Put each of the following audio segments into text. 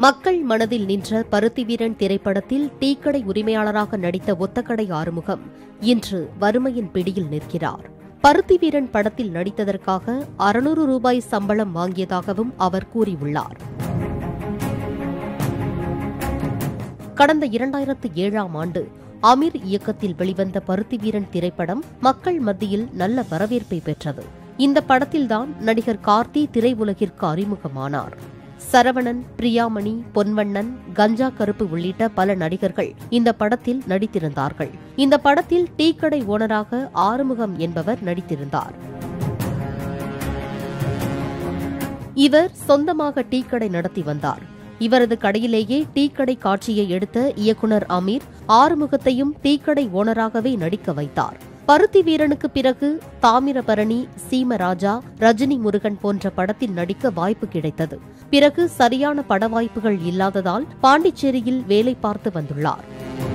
மக்கள் மனதில் நின்ற பருத்தி வீரன் திரைப்படத்தில் டீக்கடை உரிமையாளராக நடித்த ஒத்தக்கடை ஆறுமுகம் இன்று வறுமையின் பிடியில் நிற்கிறார் பருத்தி வீரன் படத்தில் நடித்ததற்காக அறுநூறு ரூபாய் சம்பளம் வாங்கியதாகவும் அவர் கூறியுள்ளார் கடந்த இரண்டாயிரத்து ஏழாம் ஆண்டு அமீர் இயக்கத்தில் வெளிவந்த பருத்தி வீரன் திரைப்படம் மக்கள் மத்தியில் நல்ல வரவேற்பை பெற்றது இந்த படத்தில்தான் நடிகர் கார்த்தி திரையுலகிற்கு அறிமுகமானார் சரவணன் பிரியாமணி பொன்வண்ணன் கஞ்சா கருப்பு உள்ளிட்ட பல நடிகர்கள் இந்த படத்தில் நடித்திருந்தார்கள் இந்த படத்தில் டீக்கடை ஓனராக ஆறுமுகம் என்பவர் நடித்திருந்தார் இவர் சொந்தமாக டீக்கடை நடத்தி வந்தார் இவரது கடையிலேயே டீக்கடை காட்சியை எடுத்த இயக்குனர் அமீர் ஆறுமுகத்தையும் டீக்கடை ஓனராகவே நடிக்க வைத்தார் பருத்தி வீரனுக்கு பிறகு தாமிரபரணி சீமராஜா ரஜினி முருகன் போன்ற படத்தில் நடிக்க வாய்ப்பு கிடைத்தது பிறகு சரியான பட வாய்ப்புகள் இல்லாததால் பாண்டிச்சேரியில் வேலை பார்த்து வந்துள்ளார்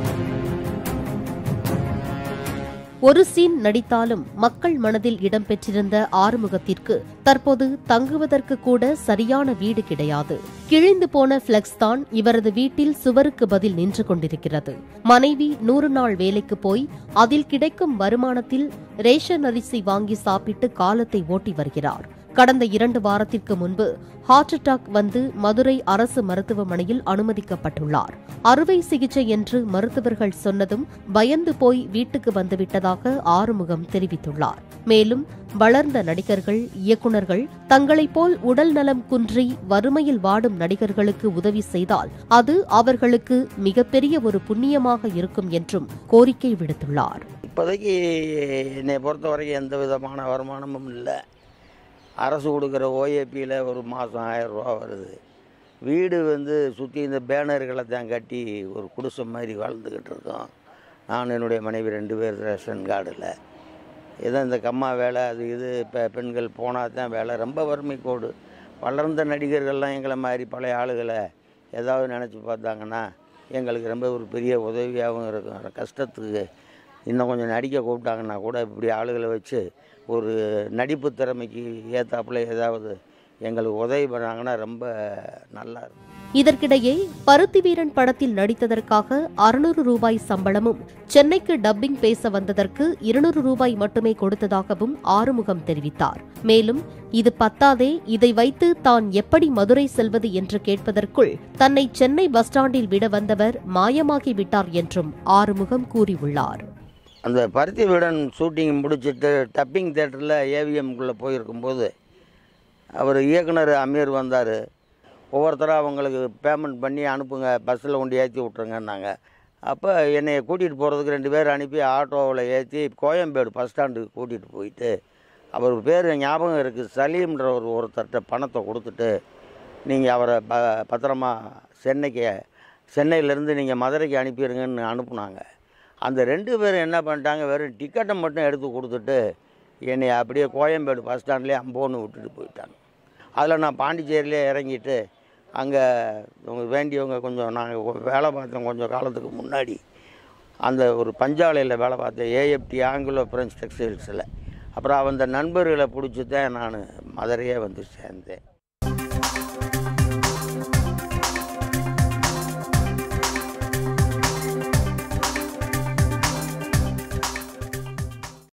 ஒரு சீன் நடித்தாலும் மக்கள் மனதில் இடம்பெற்றிருந்த ஆறுமுகத்திற்கு தற்போது தங்குவதற்கு கூட சரியான வீடு கிடையாது கிழிந்து போன பிளெக்ஸ் தான் இவரது வீட்டில் சுவருக்கு பதில் நின்று கொண்டிருக்கிறது மனைவி நூறு நாள் வேலைக்கு போய் அதில் கிடைக்கும் வருமானத்தில் ரேஷன் அரிசி வாங்கி சாப்பிட்டு காலத்தை ஓட்டி வருகிறார் கடந்த இரண்டு வாரத்திற்கு முன்பு ஹார்ட் அட்டாக் வந்து மதுரை அரசு மருத்துவமனையில் அனுமதிக்கப்பட்டுள்ளார் அறுவை சிகிச்சை என்று மருத்துவர்கள் சொன்னதும் பயந்து போய் வீட்டுக்கு வந்துவிட்டதாக ஆறுமுகம் தெரிவித்துள்ளார் மேலும் வளர்ந்த நடிகர்கள் இயக்குநர்கள் தங்களைப் போல் உடல் நலம் குன்றி வறுமையில் வாடும் நடிகர்களுக்கு உதவி செய்தால் அது அவர்களுக்கு மிகப்பெரிய ஒரு புண்ணியமாக இருக்கும் என்றும் கோரிக்கை விடுத்துள்ளார் இப்போதைக்கு என்னை பொறுத்த வரைக்கும் எந்த விதமான வருமானமும் இல்லை அரசு கொடுக்குற ஓஏபியில் ஒரு மாதம் ஆயிரம் ரூபா வருது வீடு வந்து சுற்றி இந்த பேனர்களை தான் கட்டி ஒரு குடிசை மாதிரி வாழ்ந்துக்கிட்டு இருக்கோம் நான் என்னுடைய மனைவி ரெண்டு பேர் ரேஷன் கார்டில் ஏதோ இந்த கம்மா வேலை அது இது இப்போ பெண்கள் போனால் தான் வேலை ரொம்ப வறுமை கோடு வளர்ந்த நடிகர்கள்லாம் எங்களை மாதிரி பழைய ஆளுகளை ஏதாவது நினச்சி பார்த்தாங்கன்னா எங்களுக்கு ரொம்ப ஒரு பெரிய உதவியாகவும் இருக்கும் கஷ்டத்துக்கு இன்னும் கொஞ்சம் நடிக்க கூப்பிட்டாங்கன்னா கூட இப்படி ஆளுகளை வச்சு ஒரு நடிப்பு திறமைக்கு ஏத்தாப்புல ஏதாவது எங்களுக்கு உதவி பண்ணாங்கன்னா ரொம்ப நல்லா இருக்கும் இதற்கிடையே பருத்தி வீரன் படத்தில் நடித்ததற்காக அறுநூறு ரூபாய் சம்பளமும் சென்னைக்கு டப்பிங் பேச வந்ததற்கு இருநூறு ரூபாய் மட்டுமே கொடுத்ததாகவும் ஆறுமுகம் தெரிவித்தார் மேலும் இது பத்தாதே இதை வைத்து தான் எப்படி மதுரை செல்வது என்று கேட்பதற்குள் தன்னை சென்னை பஸ் ஸ்டாண்டில் விட வந்தவர் மாயமாகி விட்டார் என்றும் ஆறுமுகம் கூறியுள்ளார் அந்த பருத்தி வீடன் ஷூட்டிங் முடிச்சிட்டு டப்பிங் தேட்டரில் ஏவிஎம்குள்ளே போயிருக்கும்போது அவர் இயக்குனர் அமீர் வந்தார் ஒவ்வொருத்தராக அவங்களுக்கு பேமெண்ட் பண்ணி அனுப்புங்க பஸ்ஸில் கொண்டு ஏற்றி விட்ருங்கன்னாங்க அப்போ என்னை கூட்டிகிட்டு போகிறதுக்கு ரெண்டு பேர் அனுப்பி ஆட்டோவில் ஏற்றி கோயம்பேடு பஸ் ஸ்டாண்டுக்கு கூட்டிகிட்டு போயிட்டு அவர் பேர் ஞாபகம் இருக்குது சலீம்ன்ற ஒரு ஒருத்தர்கிட்ட பணத்தை கொடுத்துட்டு நீங்கள் அவரை ப பத்திரமா சென்னைக்கு சென்னையிலேருந்து நீங்கள் மதுரைக்கு அனுப்பிடுங்கன்னு அனுப்புனாங்க அந்த ரெண்டு பேரும் என்ன பண்ணிட்டாங்க வெறும் டிக்கெட்டை மட்டும் எடுத்து கொடுத்துட்டு என்னை அப்படியே கோயம்பேடு பஸ் ஸ்டாண்ட்லேயே அம்போன்னு விட்டுட்டு போயிட்டாங்க அதில் நான் பாண்டிச்சேரியிலே இறங்கிட்டு அங்கே வேண்டியவங்க கொஞ்சம் நாங்கள் வேலை பார்த்தோம் கொஞ்சம் காலத்துக்கு முன்னாடி அந்த ஒரு பஞ்சாலையில் வேலை பார்த்தேன் ஏஎஃப்டி ஆங்கிலோ ஃப்ரெஞ்ச் டெக்ஸ்டைல்ஸில் அப்புறம் அந்த நண்பர்களை பிடிச்சி தான் நான் மதுரையே வந்து சேர்ந்தேன்